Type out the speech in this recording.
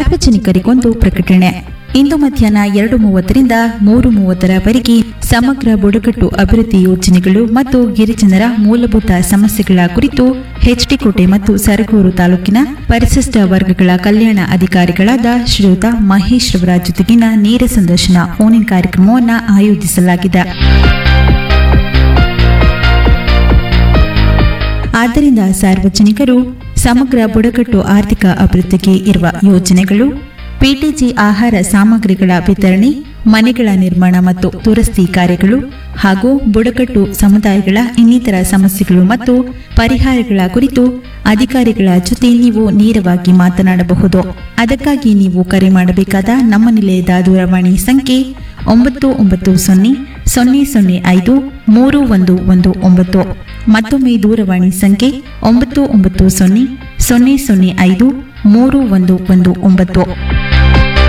ಸಾರ್ವಜನಿಕರಿಗೊಂದು ಪ್ರಕಟಣೆ ಇಂದು ಮಧ್ಯಾಹ್ನ ಎರಡು ಮೂವತ್ತರಿಂದ ಮೂರು ಮೂವತ್ತರವರೆಗೆ ಸಮಗ್ರ ಬುಡಕಟ್ಟು ಅಭಿವೃದ್ಧಿ ಯೋಜನೆಗಳು ಮತ್ತು ಗಿರಿಜನರ ಮೂಲಭೂತ ಸಮಸ್ಯೆಗಳ ಕುರಿತು ಹೆಚ್ಡಿಕೋಟೆ ಮತ್ತು ಸರಗೂರು ತಾಲೂಕಿನ ಪರಿಶಿಷ್ಟ ವರ್ಗಗಳ ಕಲ್ಯಾಣ ಅಧಿಕಾರಿಗಳಾದ ಶ್ರೀಯುತ ಮಹೇಶ್ ರವರ ಜೊತೆಗಿನ ನೇರ ಸಂದರ್ಶನ ಫೋನ್ ಕಾರ್ಯಕ್ರಮವನ್ನು ಆಯೋಜಿಸಲಾಗಿದೆ ಆದ್ದರಿಂದ ಸಾರ್ವಜನಿಕರು ಸಮಗ್ರ ಬುಡಕಟ್ಟು ಆರ್ಥಿಕ ಅಭಿವೃದ್ಧಿಗೆ ಇರುವ ಯೋಜನೆಗಳು ಪಿಟಿಜಿ ಆಹಾರ ಸಾಮಗ್ರಿಗಳ ವಿತರಣೆ ಮನೆಗಳ ನಿರ್ಮಾಣ ಮತ್ತು ದುರಸ್ತಿ ಕಾರ್ಯಗಳು ಹಾಗೂ ಬುಡಕಟ್ಟು ಸಮುದಾಯಗಳ ಇನ್ನಿತರ ಸಮಸ್ಯೆಗಳು ಮತ್ತು ಪರಿಹಾರಗಳ ಕುರಿತು ಅಧಿಕಾರಿಗಳ ಜೊತೆ ನೀವು ನೇರವಾಗಿ ಮಾತನಾಡಬಹುದು ಅದಕ್ಕಾಗಿ ನೀವು ಕರೆ ಮಾಡಬೇಕಾದ ನಮ್ಮ ನಿಲಯದ ದೂರವಾಣಿ ಸಂಖ್ಯೆ ಒಂಬತ್ತು ಒಂಬತ್ತು ಸೊನ್ನೆ ಸೊನ್ನೆ ಸೊನ್ನೆ ಐದು ಮೂರು ಒಂದು ಒಂದು ಒಂಬತ್ತು ಮತ್ತೊಮ್ಮೆ ದೂರವಾಣಿ ಸಂಖ್ಯೆ ಒಂಬತ್ತು ಒಂಬತ್ತು ಸೊನ್ನೆ ಸೊನ್ನೆ ಸೊನ್ನೆ ಐದು ಮೂರು ಒಂದು ಒಂದು ಒಂಬತ್ತು